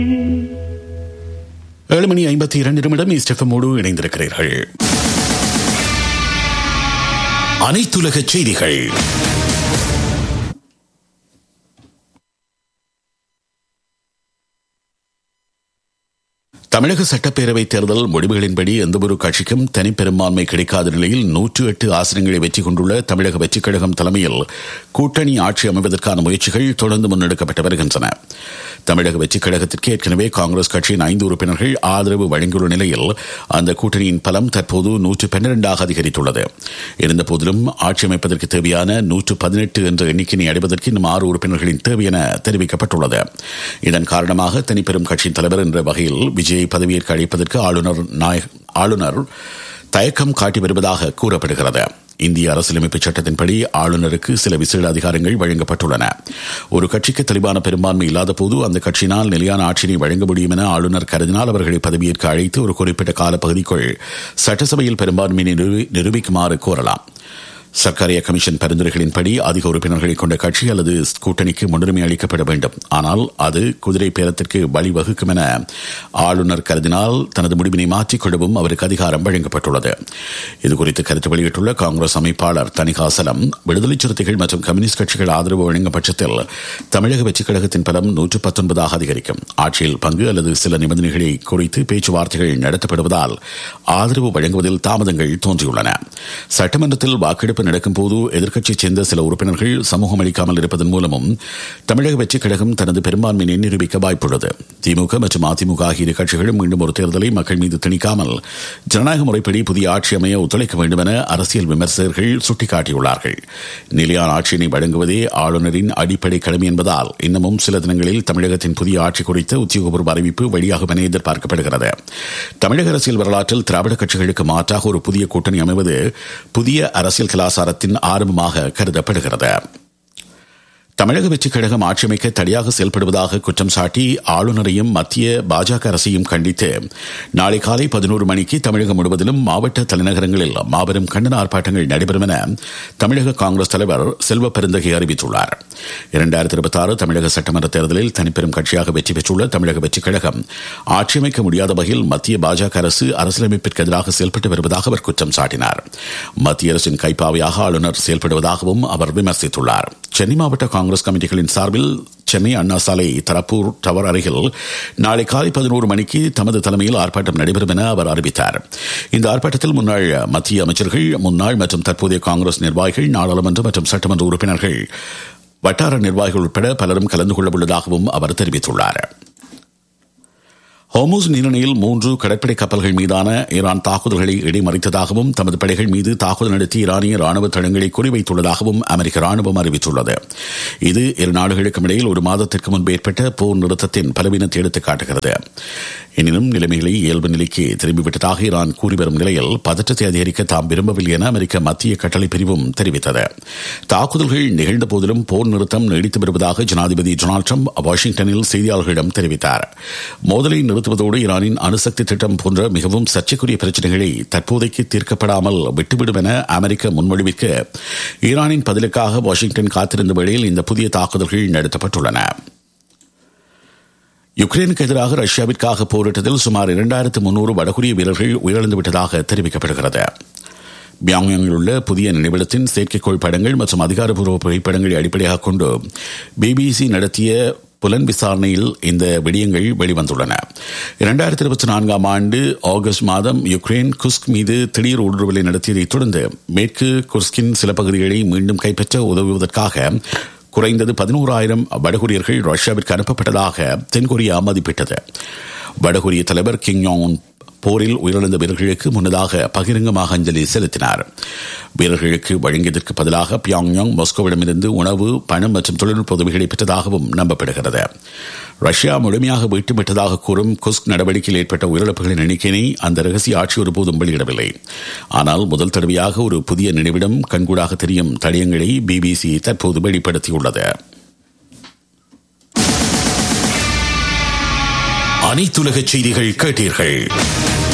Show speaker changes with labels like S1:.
S1: ஏழு மணி ஐம்பத்தி இரண்டு நிமிடம் இஸ்டெஃபமோடு இணைந்திருக்கிறீர்கள் அனைத்துலக செய்திகள் தமிழக சட்டப்பேரவை தேர்தல் முடிவுகளின்படி எந்தவொரு கட்சிக்கும் தனிப்பெரும்பான்மை கிடைக்காத நிலையில் நூற்று எட்டு ஆசனங்களை வெற்றி கொண்டுள்ள தமிழக வெற்றிக் கழகம் தலைமையில் கூட்டணி ஆட்சி அமைவதற்கான முயற்சிகள் தொடர்ந்து முன்னெடுக்கப்பட்டு வருகின்றன தமிழக வெற்றிக் கழகத்திற்கு ஏற்கனவே காங்கிரஸ் கட்சியின் ஐந்து உறுப்பினர்கள் ஆதரவு வழங்கியுள்ள நிலையில் அந்த கூட்டணியின் பலம் தற்போது நூற்று பன்னிரண்டாக அதிகரித்துள்ளது இருந்தபோதிலும் ஆட்சி அமைப்பதற்கு தேவையான நூற்று பதினெட்டு என்ற எண்ணிக்கையை அடைவதற்கு இன்னும் ஆறு உறுப்பினர்களின் தேவை என தெரிவிக்கப்பட்டுள்ளது இதன் காரணமாக தனிப்பெரும் கட்சியின் தலைவர் என்ற வகையில் விஜய் பதவியேற்க அழைப்பதற்கு ஆளுநர் ஆளுநர் தயக்கம் காட்டி வருவதாக கூறப்படுகிறது இந்திய அரசியலமைப்பு சட்டத்தின்படி ஆளுநருக்கு சில விசேட அதிகாரங்கள் வழங்கப்பட்டுள்ளன ஒரு கட்சிக்கு தெளிவான பெரும்பான்மை இல்லாத போது அந்த கட்சியினால் நிலையான ஆட்சியை வழங்க முடியும் என ஆளுநர் கருதினால் அவர்களை பதவியேற்க அழைத்து ஒரு குறிப்பிட்ட காலப்பகுதிக்குள் சட்டசபையில் பெரும்பான்மையை நிரூபிக்குமாறு கோரலாம் சர்க்காரிய கமிஷன் பரிந்துரைகளின்படி அதிக உறுப்பினர்களை கொண்ட கட்சி அல்லது கூட்டணிக்கு முன்னுரிமை அளிக்கப்பட வேண்டும் ஆனால் அது குதிரை பேரத்திற்கு வழிவகுக்கும் என ஆளுநர் கருதினால் தனது முடிவினை மாற்றிக்கொள்ளவும் அவருக்கு அதிகாரம் வழங்கப்பட்டுள்ளது இதுகுறித்து கருத்து வெளியிட்டுள்ள காங்கிரஸ் அமைப்பாளர் தனிகாசலம் விடுதலை சிறுத்தைகள் மற்றும் கம்யூனிஸ்ட் கட்சிகள் ஆதரவு வழங்கும் பட்சத்தில் தமிழக வெற்றிக் கழகத்தின் பலம் நூற்று பத்தொன்பதாக அதிகரிக்கும் ஆட்சியில் பங்கு அல்லது சில நிபந்தனைகளை குறித்து பேச்சுவார்த்தைகள் நடத்தப்படுவதால் ஆதரவு வழங்குவதில் தாமதங்கள் தோன்றியுள்ளன சட்டமன்றத்தில் வாக்கெடுப்பு வாக்கெடுப்பு நடக்கும் போது எதிர்க்கட்சியைச் சேர்ந்த சில உறுப்பினர்கள் சமூகம் அளிக்காமல் இருப்பதன் மூலமும் தமிழக வெற்றிக் கழகம் தனது பெரும்பான்மையை நிரூபிக்க வாய்ப்புள்ளது திமுக மற்றும் அதிமுக ஆகிய இரு கட்சிகளும் மீண்டும் ஒரு தேர்தலை மக்கள் மீது திணிக்காமல் ஜனநாயக முறைப்படி புதிய ஆட்சி அமைய ஒத்துழைக்க வேண்டும் என அரசியல் விமர்சகர்கள் சுட்டிக்காட்டியுள்ளார்கள் நிலையான ஆட்சியினை வழங்குவதே ஆளுநரின் அடிப்படை கடமை என்பதால் இன்னமும் சில தினங்களில் தமிழகத்தின் புதிய ஆட்சி குறித்த உத்தியோகபூர்வ அறிவிப்பு வெளியாகும் என எதிர்பார்க்கப்படுகிறது தமிழக அரசியல் வரலாற்றில் திராவிட கட்சிகளுக்கு மாற்றாக ஒரு புதிய கூட்டணி அமைவது புதிய அரசியல் கலாச்சாரத்தின் ஆரம்பமாக கருதப்படுகிறது தமிழக வெற்றிக் கழகம் ஆட்சி அமைக்க தடையாக செயல்படுவதாக குற்றம் சாட்டி ஆளுநரையும் மத்திய பாஜக அரசையும் கண்டித்து நாளை காலை பதினோரு மணிக்கு தமிழகம் முழுவதிலும் மாவட்ட தலைநகரங்களில் மாபெரும் கண்டன ஆர்ப்பாட்டங்கள் நடைபெறும் என தமிழக காங்கிரஸ் தலைவர் செல்வ பெருந்தகை அறிவித்துள்ளார் இரண்டாயிரத்தி இருபத்தி ஆறு தமிழக சட்டமன்ற தேர்தலில் தனிப்பெரும் கட்சியாக வெற்றி பெற்றுள்ள தமிழக வெற்றிக் கழகம் ஆட்சி அமைக்க முடியாத வகையில் மத்திய பாஜக அரசு அரசியலமைப்பிற்கு எதிராக செயல்பட்டு வருவதாக அவர் குற்றம் சாட்டினார் மத்திய அரசின் கைப்பாவையாக ஆளுநர் செயல்படுவதாகவும் அவர் விமர்சித்துள்ளார் சென்னை மாவட்ட காங்கிரஸ் கமிட்டிகளின் சார்பில் சென்னை அண்ணா சாலை தரப்பூர் டவர் அருகில் நாளை காலை பதினோரு மணிக்கு தமது தலைமையில் ஆர்ப்பாட்டம் நடைபெறும் என அவர் அறிவித்தார் இந்த ஆர்ப்பாட்டத்தில் முன்னாள் மத்திய அமைச்சர்கள் முன்னாள் மற்றும் தற்போதைய காங்கிரஸ் நிர்வாகிகள் நாடாளுமன்ற மற்றும் சட்டமன்ற உறுப்பினர்கள் வட்டார நிர்வாகிகள் உட்பட பலரும் கலந்து கொள்ள உள்ளதாகவும் அவர் தெரிவித்துள்ளார் ஹோமோஸ் நீரிணையில் மூன்று கடற்படை கப்பல்கள் மீதான ஈரான் தாக்குதல்களை இடைமறித்ததாகவும் தமது படைகள் மீது தாக்குதல் நடத்தி ஈரானிய ராணுவ தளங்களை குறிவைத்துள்ளதாகவும் அமெரிக்க ராணுவம் அறிவித்துள்ளது இது இரு நாடுகளுக்கும் இடையில் ஒரு மாதத்திற்கு முன்பு ஏற்பட்ட போர் நிறுத்தத்தின் பலவீனத்தை எடுத்துக் காட்டுகிறது எனினும் நிலைமைகளை இயல்பு நிலைக்கு திரும்பிவிட்டதாக ஈரான் கூறி வரும் நிலையில் பதற்றத்தை அதிகரிக்க தாம் விரும்பவில்லை என அமெரிக்க மத்திய கட்டளை பிரிவும் தெரிவித்தது தாக்குதல்கள் நிகழ்ந்த போதிலும் போர் நிறுத்தம் நீடித்து வருவதாக ஜனாதிபதி டொனால்டு ட்ரம்ப் வாஷிங்டனில் செய்தியாளர்களிடம் தெரிவித்தார் மோதலை நிறுத்துவதோடு ஈரானின் அணுசக்தி திட்டம் போன்ற மிகவும் சர்ச்சைக்குரிய பிரச்சனைகளை தற்போதைக்கு தீர்க்கப்படாமல் விட்டுவிடும் என அமெரிக்க முன்மொழிவிற்கு ஈரானின் பதிலுக்காக வாஷிங்டன் காத்திருந்த வேளையில் இந்த புதிய தாக்குதல்கள் நடத்தப்பட்டுள்ளன யுக்ரைனுக்கு எதிராக ரஷ்யாவிற்காக போரிட்டதில் சுமார் இரண்டாயிரத்து முன்னூறு வடகொரிய வீரர்கள் உயிரிழந்துவிட்டதாக தெரிவிக்கப்படுகிறது பியாங்யாங்கில் உள்ள புதிய நினைவிடத்தின் செயற்கைக்கோள் படங்கள் மற்றும் அதிகாரப்பூர்வ புகைப்படங்களை அடிப்படையாக கொண்டு பிபிசி நடத்திய புலன் விசாரணையில் இந்த விடயங்கள் வெளிவந்துள்ளன இரண்டாயிரத்தி இருபத்தி நான்காம் ஆண்டு ஆகஸ்ட் மாதம் யுக்ரைன் குஸ்க் மீது திடீர் ஊடுருவலை நடத்தியதைத் தொடர்ந்து மேற்கு குஸ்கின் சில பகுதிகளை மீண்டும் கைப்பற்ற உதவுவதற்காக குறைந்தது பதினோராயிரம் வடகொரியர்கள் ரஷ்யாவிற்கு அனுப்பப்பட்டதாக தென்கொரியா மதிப்பிட்டது வடகொரிய தலைவர் கிங் யோங் போரில் உயிரிழந்த வீரர்களுக்கு முன்னதாக பகிரங்கமாக அஞ்சலி செலுத்தினார் வீரர்களுக்கு வழங்கியதற்கு பதிலாக பியாங்யாங் மாஸ்கோவிடமிருந்து உணவு பணம் மற்றும் தொழில்நுட்ப உதவிகளை பெற்றதாகவும் நம்பப்படுகிறது ரஷ்யா முழுமையாக விட்டுவிட்டதாக கூறும் குஸ்க் நடவடிக்கையில் ஏற்பட்ட உயிரிழப்புகளின் எண்ணிக்கையை அந்த ரகசிய ஆட்சி ஒருபோதும் வெளியிடவில்லை ஆனால் முதல் தடவையாக ஒரு புதிய நினைவிடம் கண்கூடாக தெரியும் தடயங்களை பிபிசி தற்போது வெளிப்படுத்தியுள்ளது அனைத்துலக செய்திகள் கேட்டீர்கள்